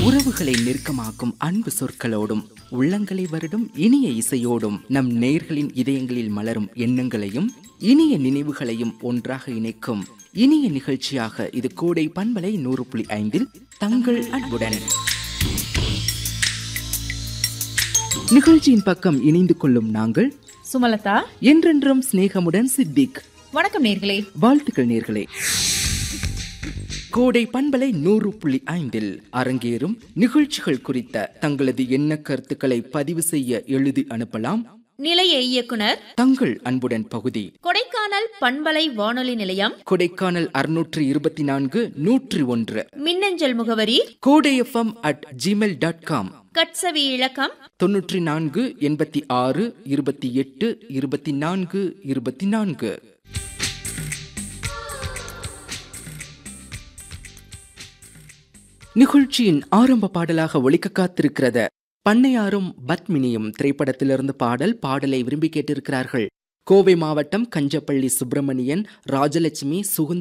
உறவுகளை நெருக்கமாக்கும் அன்பு சொற்களோடும் உள்ளங்களை வருடும் இனிய இசையோடும் நம் நேர்களின் இதயங்களில் மலரும் எண்ணங்களையும் இனிய நினைவுகளையும் ஒன்றாக இணைக்கும் இனிய நிகழ்ச்சியாக இது கோடை பண்பலை நூறு புள்ளி ஐந்தில் தங்கள் அன்புடன் நிகழ்ச்சியின் பக்கம் இணைந்து கொள்ளும் நாங்கள் சுமலதா என்றென்றும் சிநேகமுடன் சித்திக் வணக்கம் நேர்களே வாழ்த்துக்கள் நேர்களே கோடை பண்பலை நூறு புள்ளி ஐந்தில் அரங்கேறும் நிகழ்ச்சிகள் குறித்த தங்களது எண்ண கருத்துக்களை பதிவு செய்ய எழுதி அனுப்பலாம் நிலைய இயக்குனர் தங்கள் அன்புடன் பகுதி கொடைக்கானல் பண்பலை வானொலி நிலையம் கொடைக்கானல் அறுநூற்று இருபத்தி நான்கு நூற்றி ஒன்று மின்னஞ்சல் முகவரி Kodai FM at gmail dot com கட்சவி இலக்கம் தொன்னூற்றி நான்கு எண்பத்தி ஆறு இருபத்தி எட்டு இருபத்தி நான்கு இருபத்தி நான்கு நிகழ்ச்சியின் ஆரம்ப பாடலாக ஒலிக்க காத்திருக்கிறது பண்ணையாரும் பத்மினியும் திரைப்படத்திலிருந்து பாடல் பாடலை விரும்பி கேட்டிருக்கிறார்கள் கோவை மாவட்டம் கஞ்சப்பள்ளி சுப்பிரமணியன் ராஜலட்சுமி சுகுந்த